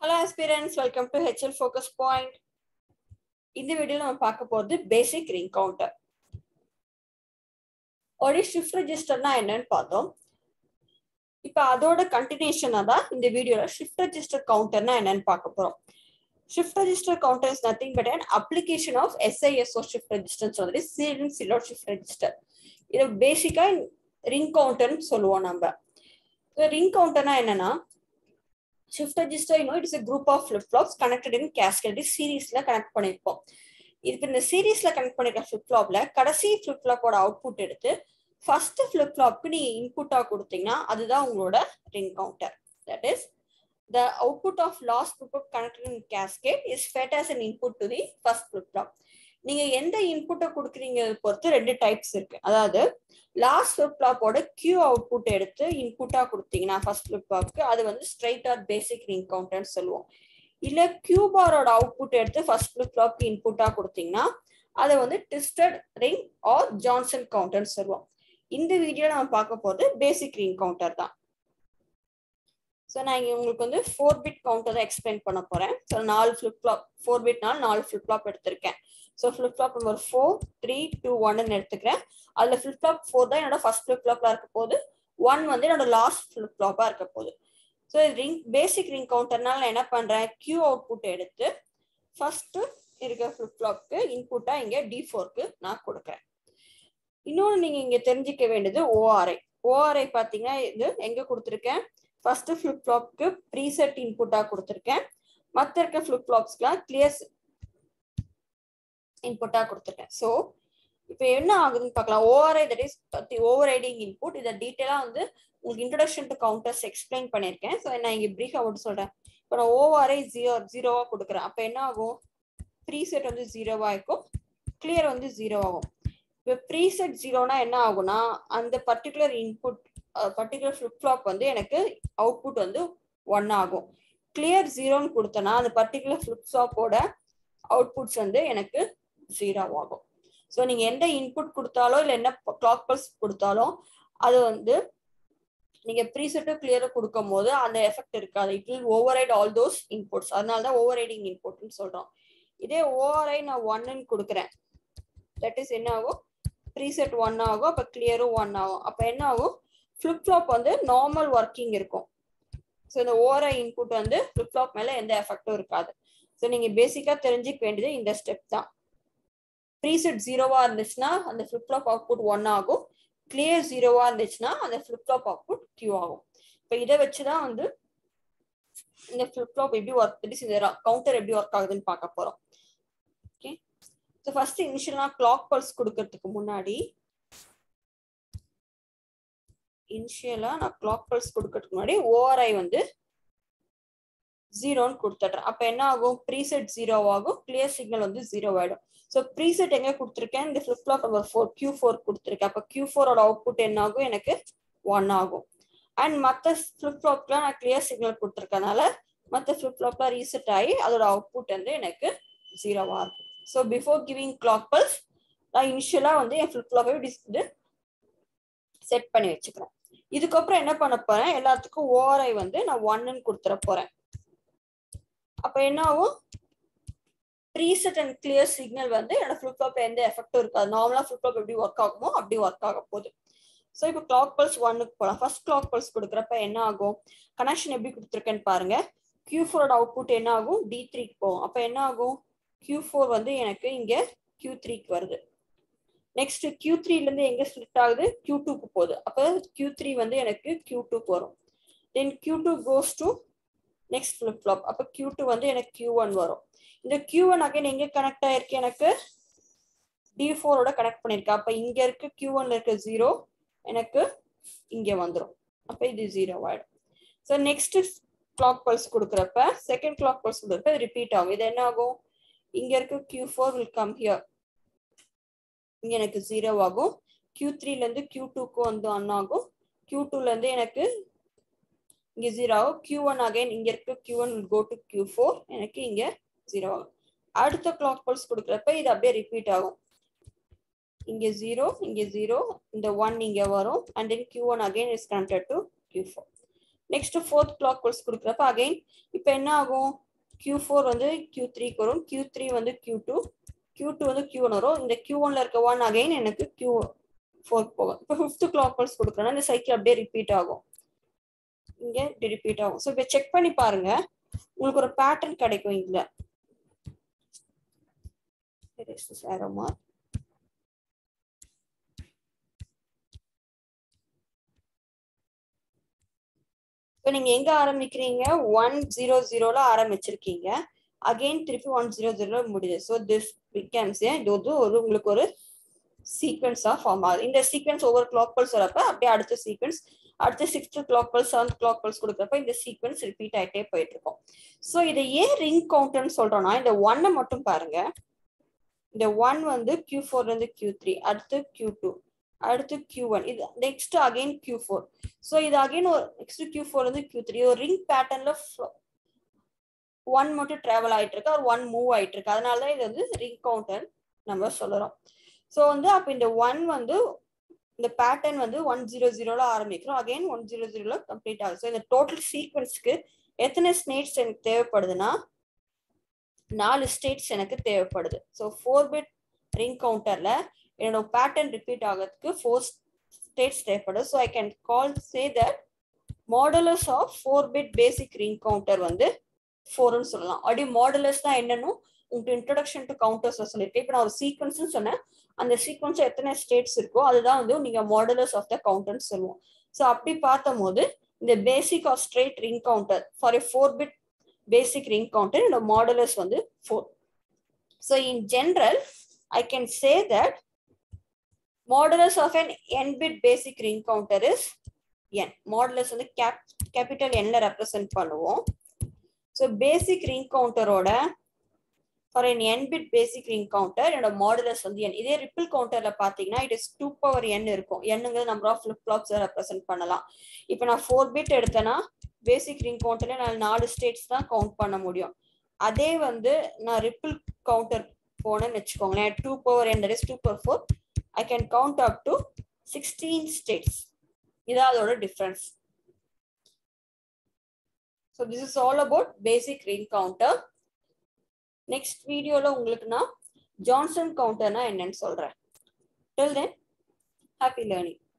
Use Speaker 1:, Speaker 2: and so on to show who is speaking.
Speaker 1: hello aspirants welcome to HL focus point இந்த வீடியோல நம்ம பார்க்க போகிறது பேசிக் ரிங் கவுண்டர் ஒரு ஷிஃப்ட் ரெஜிஸ்டர்னா என்னன்னு பார்த்தோம் இப்போ அதோட கண்டினியூஷனாக தான் இந்த வீடியோவில் ஷிஃப்ட் ரெஜிஸ்டர் கவுண்டர்னா என்னன்னு பார்க்க போகிறோம் shift register counter is nothing but an application of SISO shift register சொல்லி சீரியல் சிலோட் ஷிஃப்ட் ரெஜிஸ்டர் இது பேசிக்காக ரிங் கவுண்டர்னு சொல்லுவோம் நம்ம ரிங் கவுண்டர்னா என்னன்னா shift register you know it's a group of flip flops connected in cascade சீரீஸ்ல கனெக்ட் பண்ணிருப்போம் இதுக்கு இந்த சீரீஸ்ல கனெக்ட் பண்ணிருக்க ஃபிளிப் ஃப்ளாப்ல கடைசி ஃபிளிப் ஃப்ளாப்போட அவுட்புட் எடுத்து ஃபர்ஸ்ட் ஃபிளிப் ஃப்ளாப்க்கு நீங்க இன்புட்டா கொடுத்தீங்கன்னா அதுதான் உங்களோட ring counter that is the output of last flip flop connected in cascade is fed as an input to the first flip flop நீங்க எந்த இன்புட்டை கொடுக்குறீங்க பொறுத்து ரெண்டு டைப்ஸ் இருக்கு அதாவது லாஸ்ட் ஃபிளிப் ஃப்ளாப்போட கியூ அவுட்புட் எடுத்து இன்புட்டா கொடுத்தீங்கன்னா ஃபர்ஸ்ட் ஃபிளிப் ஃப்ளாப்க்கு அது வந்து ஸ்ட்ரைட் ஆர் பேசிக் ரிங் கவுண்டர்னு சொல்லுவோம் இல்ல கியூ பாரோட அவுட்புட் எடுத்து ஃபர்ஸ்ட் ஃபிளிப் ஃப்ளாப்க்கு இன்புட்டா கொடுத்தீங்கன்னா அதை வந்து ட்விஸ்டட் ரிங் ஆர் ஜான்சன் கவுண்டர்னு சொல்லுவோம் இந்த வீடியோல நம்ம பார்க்க போறது பேசிக் ரிங் கவுண்டர் தான் ஸோ நான் இங்கே உங்களுக்கு வந்து ஃபோர் பிட் கவுண்டர் தான் எக்ஸ்பிளைன் பண்ண போகிறேன் ஸோ நாலு ஃப்ளிப் ஃப்ளாப் ஃபோர் பிட்னால நாலு ஃப்ளிப் ஃப்ளாப் எடுத்திருக்கேன் so flip flop number four three two ஒன்னு எடுத்துக்கிறேன் அதில் ஃப்ளிப் ஃப்ளாப் ஃபோர் தான் என்னோட ஃபர்ஸ்ட் ஃப்ளிப் ஃப்ளாப்ல இருக்க போது ஒன் வந்து என்னோட லாஸ்ட் ஃப்ளிப் ஃப்ளாப்பாக இருக்க போகுது ஸோ ரிங் பேசிக் ரிங் கவுண்டர்னால நான் என்ன பண்ணுறேன் கியூ அவுட்புட் எடுத்து ஃபர்ஸ்ட்டு இருக்க ஃப்ளிப் ஃப்ளாப்க்கு இன்புட்டாக இங்கே டி ஃபோர்க்கு நான் கொடுக்குறேன் இன்னொன்று நீங்கள் இங்கே தெரிஞ்சிக்க வேண்டியது ஓஆர்ஐ ஓஆர்ஐ பார்த்தீங்கன்னா இது எங்கே கொடுத்துருக்கேன் ஃபர்ஸ்ட் ஃபிளிப் ஃப்ளாப்க்கு ப்ரீசெட் இன்புட்டாக கொடுத்துருக்கேன் மற்ற இருக்க ஃபிளிப் ஃப்ளாப்ஸ்க்குலாம் கிளியர் இன்புட்டாக கொடுத்துருக்கேன் ஸோ இப்போ என்ன ஆகுதுன்னு பார்க்கலாம் ORI that is over riding input இதை டீட்டெயிலாக வந்து உங்களுக்கு இன்ட்ரடக்ஷன் டு கவுண்டர்ஸ் எக்ஸ்பிளைன் பண்ணியிருக்கேன் ஸோ நான் இங்கே ப்ரீஃபாக மட்டும் சொல்கிறேன் இப்போ நான் ஓஆர்ஐ ஜீரோ ஜீரோவாக கொடுக்குறேன் அப்போ என்ன ஆகும் ப்ரீசெட் வந்து ஜீரோவாக இருக்கும் கிளியர் வந்து ஜீரோ ஆகும் இப்போ ப்ரீசெட் ஜீரோனா என்ன ஆகும்னா அந்த particular input particular flip flop வந்து எனக்கு அவுட்புட் வந்து ஒன் ஆகும் கிளியர் ஜீரோன்னு கொடுத்தனா அந்த பர்டிகுலர் ஃபிளிப் ஃப்ளாப்போட அவுட்புட்ஸ் வந்து எனக்கு ஜீரோ ஆகும் ஸோ நீங்கள் எந்த இன்புட் கொடுத்தாலோ இல்லை என்ன கிளாக் பல்ஸ் கொடுத்தாலும் அது வந்து நீங்கள் ப்ரீசெட்டும் கிளியரும் கொடுக்கும் போது அந்த எஃபெக்ட் இருக்காது it will override all those inputs அதனால தான் ஓவர் ரைடிங் இன்புட்னு சொல்கிறோம் இதே ஓவர்ஐ நான் ஒன்னு கொடுக்குறேன் தட் இஸ் என்ன ஆகும் ப்ரீசெட் ஒன் ஆகும் அப்போ கிளியரும் ஒன் ஆகும் அப்போ என்ன ஆகும் ஃப்ளிப் ஃப்ளாப் வந்து நார்மல் ஒர்க்கிங் இருக்கும் ஸோ இந்த ஓஆர்ஐ இன்புட் வந்து ஃப்ளிப் ஃப்ளாப் மேலே எந்த எஃபெக்டும் இருக்காது ஸோ நீங்கள் பேசிக்காக தெரிஞ்சுக்க வேண்டியது இந்த ஸ்டெப் தான் ப்ரீசெட் ஜீரோவாக இருந்துச்சுன்னா அந்த ஃப்ளிப் ஃப்ளாப் அவுட்புட் ஒன் ஆகும் கிளியர் ஜீரோவாக இருந்துச்சுன்னா அந்த ஃப்ளிப் ஃப்ளாப் அவுட்புட் கியூ ஆகும் இப்போ இதை வச்சு தான் வந்து இந்த ஃப்ளிப் ஃப்ளாப் எப்படி ஒர்க் இந்த கவுண்டர் எப்படி ஒர்க் ஆகுதுன்னு பார்க்க போகிறோம் ஓகே ஸோ ஃபர்ஸ்ட் இனிஷியலாக கிளாக் பல்ஸ் கொடுக்கறதுக்கு முன்னாடி இனிஷியலா நான் கிளாக் பல்ஸ் கொடுக்கறதுக்கு முன்னாடி ஓஆர்ஐ வந்து ஜீரோன்னு கொடுத்துட்றேன் அப்போ என்ன ஆகும் ப்ரீசெட் ஜீரோ ஆகும் கிளியர் சிக்னல் வந்து ஜீரோ ஆயிடும் ஸோ ப்ரீசெட் எங்க கொடுத்துருக்கேன் இந்த flip flop number four Q four கொடுத்துருக்கேன் அப்போ கியூ ஃபோரோட அவுட்புட் என்ன ஆகும் எனக்கு ஒன் ஆகும் அண்ட் மற்ற ஃபிளிப் ஃப்ளாப்லாம் நான் கிளியர் சிக்னல் கொடுத்துருக்கனால மற்ற ஃபிளிப் ஃப்ளாப்லாம் ரீசெட் ஆகி அதோட அவுட்புட் வந்து எனக்கு ஜீரோவாக இருக்கும் so before giving clock pulse நான் இனிஷியலாக வந்து என் ஃபிளிப் ஃப்ளாப்பை இது செட் பண்ணி வச்சுக்கிறேன் இதுக்கப்புறம் என்ன பண்ண போறேன் எல்லாத்துக்கும் ஓஆர்ஐ வந்து நான் ஒன்னு கொடுத்துட போறேன் அப்ப என்ன ஆகும் ப்ரீசெட் அண்ட் கிளியர் சிக்னல் வந்து என்னோட ஃபிளிப் ஃப்ளாப் எந்த எஃபெக்டும் இருக்காது நார்மலா ஃபிளிப் ஃப்ளாப் எப்படி ஒர்க் ஆகுமோ அப்படி ஒர்க் ஆக போகுது ஸோ இப்போ கிளாக் பல்ஸ் ஒன்னுக்கு போகலாம் ஃபர்ஸ்ட் கிளாக் பல்ஸ் கொடுக்குறப்ப என்ன ஆகும் கனெக்ஷன் எப்படி கொடுத்துருக்கேன்னு பாருங்க கியூ ஃபோரோட அவுட்புட் என்ன ஆகும் டி த்ரீக்கு போகும் அப்போ என்ன ஆகும் கியூ ஃபோர் வந்து எனக்கு இங்க கியூ த்ரீக்கு வருது நெக்ஸ்ட் கியூ த்ரீலேருந்து எங்கே ஸ்பிளிட் ஆகுது கியூ டூக்கு போகுது அப்போ கியூ த்ரீ வந்து எனக்கு கியூ டூக்கு வரும் then Q two goes to next flip flop அப்போ கியூ டூ வந்து எனக்கு கியூ ஒன் வரும் இந்த கியூ ஒன் அகைன் எங்கே கனெக்ட் ஆயிருக்கு எனக்கு டி ஃபோரோட கனெக்ட் பண்ணியிருக்கேன் அப்போ இங்கே இருக்கு கியூ ஒன்ல இருக்க ஜீரோ எனக்கு இங்கே வந்துடும் அப்போ இது ஜீரோ ஆயிடும் ஸோ நெக்ஸ்ட் கிளாக் பல்ஸ் கொடுக்குறப்ப செகண்ட் கிளாக் பல்ஸ் கொடுக்குறப்ப ரிப்பீட் ஆகும் இது என்ன ஆகும் இங்கே இருக்க Q four will come here இங்கே எனக்கு ஜீரோ ஆகும் கியூ த்ரீலேருந்து கியூ டூக்கு வந்து ஒன் ஆகும் கியூ டூலேருந்து எனக்கு இங்கே ஜீரோ ஆகும் கியூ ஒன் அகைன் இங்கே இருக்க Q one go to Q four எனக்கு இங்கே ஜீரோ ஆகும் அடுத்த கிளாக் பல்ஸ் கொடுக்குறப்ப இது அப்படியே ரிப்பீட் ஆகும் இங்கே ஜீரோ இங்கே ஜீரோ இந்த ஒன் இங்கே வரும் and then Q one again is connected to Q four next fourth clock pulse கொடுக்குறப்ப அகைன் இப்போ என்ன ஆகும் கியூ ஃபோர் வந்து கியூ த்ரீக்கு வரும் கியூ த்ரீ வந்து கியூ டூ கியூ டூ வந்து கியூ ஒன் வரும் இந்த கியூ ஒன்ல இருக்க ஒன் அகைன் எனக்கு கியூ ஃபோர் போகும் இப்போ ஃபிஃப்த் கிளாக் பல்ஸ் கொடுக்குறேன்னா இந்த சைக்கிள் அப்படியே ரிப்பீட் ஆகும் இங்க ரிப்பீட் ஆகும் ஸோ இப்போ செக் பண்ணி பாருங்க உங்களுக்கு ஒரு பேட்டர்ன் கிடைக்கும் இதுல ஆரோமா இப்போ நீங்க எங்க ஆரம்பிக்கிறீங்க ஒன் ஜீரோ ஜீரோல ஆரம்பிச்சிருக்கீங்க அகைன் திருப்பி ஒன் ஜீரோ ஜீரோல முடியுது ஸோ திஸ் பிகம்ஸ் இது வந்து ஒரு உங்களுக்கு ஒரு சீக்வன்ஸா ஃபார்ம் ஆகுது இந்த சீக்வன்ஸ் ஒவ்வொரு கிளாக் பல்ஸ் வரப்ப அப்படியே அடுத்த சீக்வன்ஸ் அடுத்த sixth clock pulse seventh clock pulse கொடுக்குறப்ப இந்த சீக்வன்ஸ் ரிப்பீட் ஆயிட்டே போயிட்டு இருக்கும் ஸோ இதை ஏன் ரிங் கவுண்டர்னு சொல்றோம்னா இந்த ஒன்னை மட்டும் பாருங்க இந்த ஒன் வந்து கியூ ஃபோர்ல இருந்து கியூ த்ரீ அடுத்து கியூ டூ அடுத்து கியூ ஒன் இது next again Q four so இது அகைன் ஒரு நெக்ஸ்ட் கியூ ஃபோர் வந்து கியூ த்ரீ ஒரு ரிங் பேட்டர்ன்ல ஒன் மட்டும் டிராவல் ஆயிட்டு இருக்கு ஒரு ஒன் மூவ் ஆயிட்டு இருக்கு அதனால தான் இது வந்து ரிங் கவுண்டர் நம்ம சொல்லுறோம் ஸோ வந்து அப்போ இந்த ஒன் வந்து இந்த பேட்டர்ன் வந்து ஒன் ஜீரோ ஜீரோல ஆரம்பிக்கிறோம் அகைன் ஒன் ஜீரோ ஜீரோல கம்ப்ளீட் ஆகுது ஸோ இந்த டோட்டல் சீக்வன்ஸ்க்கு எத்தனை ஸ்டேட்ஸ் எனக்கு தேவைப்படுதுன்னா நாலு ஸ்டேட்ஸ் எனக்கு தேவைப்படுது ஸோ ஃபோர் பிட் ரிங் கவுண்டர்ல என்னோட பேட்டர்ன் ரிப்பீட் ஆகிறதுக்கு ஃபோர் ஸ்டேட்ஸ் தேவைப்படுது so I can call say that modulus of four bit basic ring counter வந்து ஃபோர்னு சொல்லலாம் அப்படி மாடலஸ் தான் என்னன்னு உங்களுக்கு இன்ட்ரடக்ஷன் டு கவுண்டர்ஸ் சொல்லியிருக்கேன் இப்போ நான் ஒரு சீக்வன்ஸ்னு சொன்னேன் அந்த சீக்வன்ஸ் எத்தனை ஸ்டேட்ஸ் இருக்கோ அதுதான் வந்து நீங்க மாடலர்ஸ் ஆஃப் த கவுண்டர்னு சொல்லுவோம் ஸோ அப்படி பார்த்தும் போது இந்த basic of straight ring counter for a four bit basic ring counter இந்த மாடலர்ஸ் வந்து four so in general I can say that modulus of an N bit basic ring counter is N modulus வந்து cap capital என்ல represent பண்ணுவோம் so basic ring கவுண்டரோட for N N bit basic ring counter என்னோட modulus வந்து N இதே ripple கவுண்டர்ல பாத்தீங்கன்னா it is two power N இருக்கும் என்னங்க number of flip flops represent பண்ணலாம் இப்போ நான் ஃபோர் பிட் எடுத்தேன்னா பேசிக் ரிங் கவுண்டர்ல நான் நாலு ஸ்டேட்ஸ் தான் கவுண்ட் பண்ண முடியும் அதே வந்து நான் ரிப்பிள் கவுண்டர் போனேன்னு வச்சுக்கோங்களேன் two power N that is two power four I can count up to sixteen states இதான் அதோட difference so this is all about basic ring counter next வீடியோவில் உங்களுக்கு நான் ஜான்சன் கவுண்டர்னா என்னன்னு சொல்கிறேன் டில் தென் ஹாப்பி லேர்னிங்